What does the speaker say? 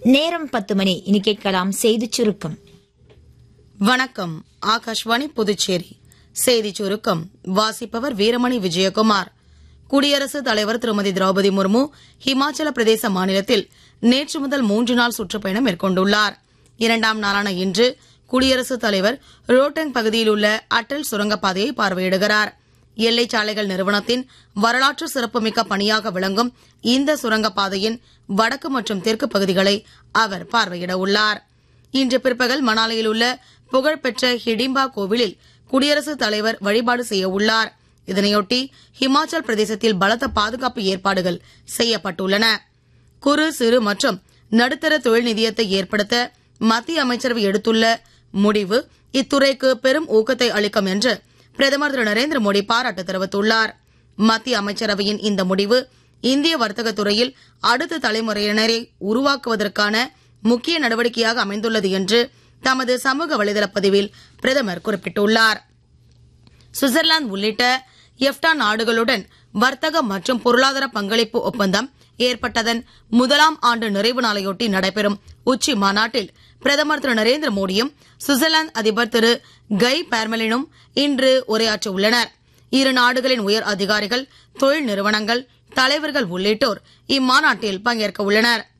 நேரம் பத்து மணி இனி கேட்கலாம் செய்திச் சுருக்கம் வணக்கம் ஆகாஷ்வாணி புதுச்சேரி செய்தி சுருக்கம் வாசிப்பவர் வீரமணி விஜயகுமார் குடியரசுத் தலைவர் திருமதி திரௌபதி முர்மு ஹிமாச்சல பிரதேச மாநிலத்தில் நேற்று முதல் மூன்று நாள் சுற்றுப்பயணம் மேற்கொண்டுள்ளார் இரண்டாம் நாளான இன்று குடியரசுத் தலைவர் ரோட்டங் பகுதியில் உள்ள அட்டல் சுரங்கப்பாதையை பார்வையிடுகிறார் எல்லை சாலைகள் நிறுவனத்தின் வரலாற்று சிறப்புமிக்க பணியாக விளங்கும் இந்த சுரங்கப்பாதையின் வடக்கு மற்றும் தெற்கு பகுதிகளை அவர் பார்வையிட உள்ளார் இன்று பிற்பகல் மணாலியில் உள்ள புகழ்பெற்ற ஹிடிம்பா கோவிலில் குடியரசுத் தலைவர் வழிபாடு செய்ய உள்ளார் இதனையொட்டி ஹிமாச்சல் பிரதேசத்தில் பலத்த பாதுகாப்பு ஏற்பாடுகள் செய்யப்பட்டுள்ளன குறு சிறு மற்றும் நடுத்தர தொழில் நிதியத்தை ஏற்படுத்த மத்திய அமைச்சரவை எடுத்துள்ள முடிவு இத்துறைக்கு பெரும் ஊக்கத்தை அளிக்கும் என்று பிரதமர் திரு நரேந்திர மோடி பாராட்டு தெரிவித்துள்ளார் மத்திய அமைச்சரவையின் இந்த முடிவு இந்திய வர்த்தகத் துறையில் அடுத்த தலைமுறையினரை உருவாக்குவதற்கான முக்கிய நடவடிக்கையாக அமைந்துள்ளது என்று தமது சமூக வலைதள பதிவில் பிரதமர் குறிப்பிட்டுள்ளார் சுவிட்சர்லாந்து உள்ளிட்ட எஃப்டா நாடுகளுடன் வர்த்தக மற்றும் பொருளாதார பங்களிப்பு ஒப்பந்தம் ஏற்பட்டதன் முதலாம் ஆண்டு நிறைவு நாளையொட்டி நடைபெறும் உச்சி மாநாட்டில் பிரதமர் திரு நரேந்திர மோடியும் சுவிட்சர்லாந்து அதிபர் திரு கை பார்மெலினும் இன்று உரையாற்ற உள்ளனர் இரு நாடுகளின் உயர் அதிகாரிகள் தொழில் நிறுவனங்கள் தலைவர்கள் உள்ளிட்டோர் இம்மாநாட்டில் பங்கேற்க உள்ளனர்